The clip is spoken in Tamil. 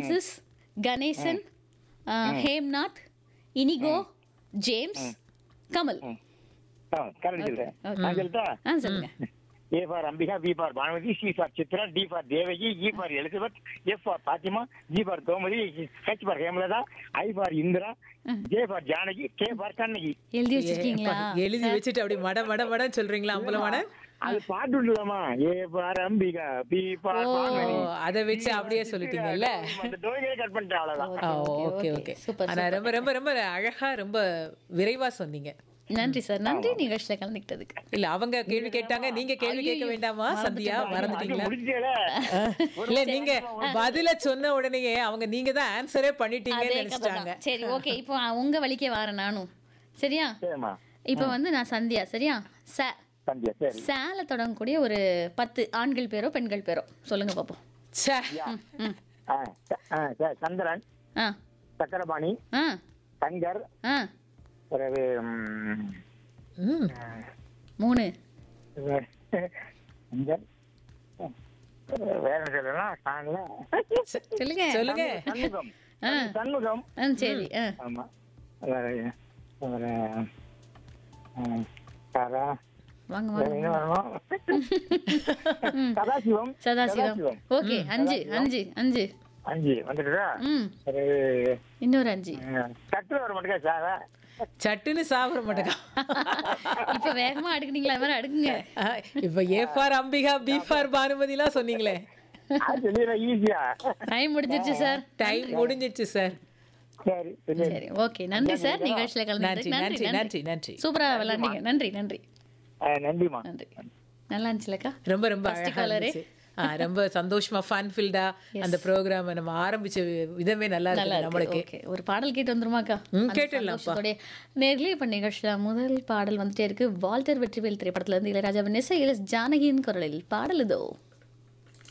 பிரான்சிஸ் கணேசன் அஹ், Hemnath Inigo James Kamal correct சொல்றேன் நான் சொல்லட்டா ஆ சொல்லுங்க A for Ambika B for Bhanumathi C for Chitra D for Devaki E for Elizabeth F for Fathima G for Gomathi H for Hemalatha I for Indira J for Janaki K for Kannagi எழுதி வச்சிருக்கீங்களா எழுதி வச்சுட்டு அப்படி மட மட மடன்னு சொல்றீங்களா அம்பலமான அது பாட்டு உண்டுலாமா A for Ambika B for ஓ பானுமதி அதை வச்சு அப்படியே சொல்லிட்டீங்கல்ல அந்த டோய்களை கட் பண்ணிட்டேன் அவ்வளவுதான் ஓகே ஓகே சூப்பர் ஆனா ரொம்ப ரொம்ப ரொம்ப அழகா ரொம்ப விரைவா சொன்னீங்க நன்றி சார் நன்றி நிகழ்ச்சியில கலந்துக்கிட்டதுக்கு இல்ல அவங்க கேள்வி கேட்டாங்க நீங்க கேள்வி கேட்க வேண்டாமா சந்தியா மறந்துட்டீங்களா முடிஞ்சேல இல்ல நீங்க பதில சொன்ன உடனேயே அவங்க நீங்க தான் ஆன்சரே பண்ணிட்டீங்கன்னு அதே கதை நினைச்சிட்டாங்க தான். சரி ஓகே இப்போ உங்க வழிக்கே வரேன் நானும் சரியா சரிம்மா இப்போ வந்து நான் சந்தியா சரியா ச சந்தியா சரி சேல தொடங்கக்கூடிய ஒரு பத்து ஆண்கள் பேரோ பெண்கள் பேரோ சொல்லுங்க பாப்போம் ச்சே. ம் ஆ, ச- ஆ, ச- சந்திரன் ஆ சக்கரபாணி ஆ சங்கர் ஆ பிறகு ம், ம். மூணு சங்கர் வேற என்ன சொல்லலாம் காணல சொல்லுங்க சொல்லுங்க சண்முகம் சண்முகம் ஆ சரி ஆ ஆமா வேற வேற ம், சாரா வாங்க வேற வாங்க என்ன வரணும் சதாசிவம் சதாசிவம் ஓகே அஞ்சு அஞ்சு அஞ்சு அஞ்சு வந்துட்டுதா ம் பிறகு இன்னொரு அஞ்சு சட்டுல வர மாட்டேங்க சாரா சட்டுன்னு சாப்பிட மாட்டேங்க இப்ப வேகமா அடுக்குனீங்களா அது மாதிரி அடுக்குங்க இப்ப A for Ambika B for Bhanumathi எல்லாம் சொன்னீங்களே அது சொல்லிடுறேன் ஈஸியா டைம் முடிஞ்சிருச்சு சார் டைம் முடிஞ்சிருச்சு சார் சரி சரி சரி ஓகே நன்றி சார் நிகழ்ச்சியில நன்றி கலந்துக்கிட்டதுக்கு நன்றி நன்றி நன்றி நன்றி சூப்பரா விளையாண்டீங்க நன்றி நன்றி ஆ, நன்றிம்மா நன்றி நல்லா இருந்துச்சுலக்கா ரொம்ப ரொம்ப First அழகா caller-ஏ. இருந்துச்சு ஆ, ரொம்ப சந்தோஷமா ஃபன் ஃபில்டா அந்த ப்ரோக்ராம் நம்ம ஆரம்பிச்ச விதமே நல்லா நல்லா இருக்கு நம்மளுக்கு ஓகே ஒரு பாடல் கேட்டு வந்துருமாக்கா ம், அந்த கேட்டுடலாம்ப்பா. சந்தோஷத்தோடயே. நேர்லயே இப்ப நிகழ்ச்சியில முதல் பாடல் வந்துட்டே இருக்கு வால்டர் வெற்றிவேல் திரைப்படத்துல இருந்து இளையராஜாவின் இசையில் ஜானகியின் குரலில் பாடல் இதோ